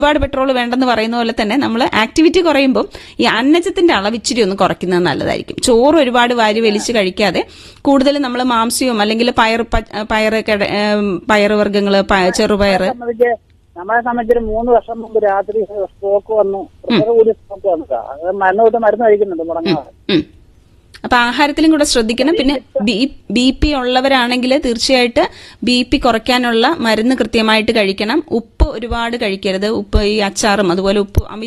ഒരുപാട് പെട്രോൾ വേണ്ടെന്ന് പറയുന്ന പോലെ തന്നെ നമ്മൾ ആക്ടിവിറ്റി കുറയുമ്പോൾ ഈ അന്നജത്തിന്റെ അളവ് ഇച്ചിരി ഒന്ന് കുറയ്ക്കുന്നത് നല്ലതായിരിക്കും ചോറ് ഒരുപാട് വാരി വലിച്ച് കഴിക്കാതെ കൂടുതൽ നമ്മൾ മാംസ്യവും അല്ലെങ്കിൽ പയർ പ- പയറ് കിഴ ഏം, പയറ് വർഗ്ഗങ്ങള് പ- ചെറുപയറ് സംബന്ധിച്ച് നമ്മളെ സംബന്ധിച്ച് മൂന്ന് വർഷം മുമ്പ് രാത്രി സ്ട്രോക്ക് വന്നു പ്രഷർ കൂടി സ്ട്രോക്ക് വന്നതാ അത് മരുന്ന് തൊട്ട് മരുന്ന് കഴിക്കുന്നുണ്ട് മുടങ്ങാതെ ഉം. അപ്പൊ ആഹാരത്തിലും കൂടെ ശ്രദ്ധിക്കണം പിന്നെ ബി പി ഉള്ളവരാണെങ്കിൽ തീർച്ചയായിട്ട് ബി പി കുറയ്ക്കാനുള്ള മരുന്ന് കൃത്യമായിട്ട് കഴിക്കണം ഉപ്പ് ഒരുപാട് കഴിക്കരുത് ഉപ്പ് ഈ അച്ചാറും അതുപോലെ ഉപ്പ് അമിത